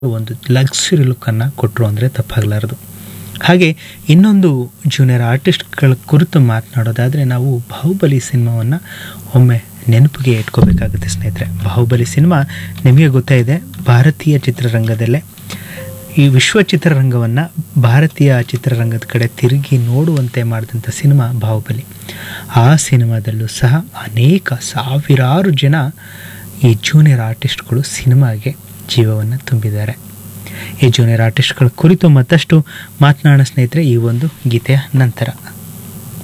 ಒಂದು ಲಕ್ಸುರಿ ಲುಕ್ಕನ್ನು ಕೊಟ್ಟರು ಅಂದರೆ ತಪ್ಪಾಗಲಾರದು ಹಾಗೆ ಇನ್ನೊಂದು ಜೂನಿಯರ್ ಆರ್ಟಿಸ್ಟ್ಗಳ ಕುರಿತು ಮಾತನಾಡೋದಾದರೆ ನಾವು ಬಾಹುಬಲಿ ಸಿನಿಮಾವನ್ನು ಒಮ್ಮೆ ನೆನಪಿಗೆ ಇಟ್ಕೋಬೇಕಾಗುತ್ತೆ ಸ್ನೇಹಿತರೆ ಬಾಹುಬಲಿ ಸಿನಿಮಾ ನಿಮಗೆ ಗೊತ್ತೇ ಇದೆ ಭಾರತೀಯ ಚಿತ್ರರಂಗದಲ್ಲೇ ಈ ವಿಶ್ವ ಚಿತ್ರರಂಗವನ್ನು ಭಾರತೀಯ ಚಿತ್ರರಂಗದ ಕಡೆ ತಿರುಗಿ ನೋಡುವಂತೆ ಮಾಡಿದಂಥ ಸಿನಿಮಾ ಬಾಹುಬಲಿ ಆ ಸಿನಿಮಾದಲ್ಲೂ ಸಹ ಅನೇಕ ಸಾವಿರಾರು ಜನ ಈ ಜೂನಿಯರ್ ಆರ್ಟಿಸ್ಟ್ಗಳು ಸಿನಿಮಾಗೆ ಜೀವವನ್ನು ತುಂಬಿದ್ದಾರೆ ಈ ಜೂನಿಯರ್ ಆರ್ಟಿಸ್ಟ್ಗಳ ಕುರಿತು ಮತ್ತಷ್ಟು ಮಾತನಾಡೋ ಸ್ನೇಹಿತರೆ ಈ ಒಂದು ಗೀತೆಯ ನಂತರ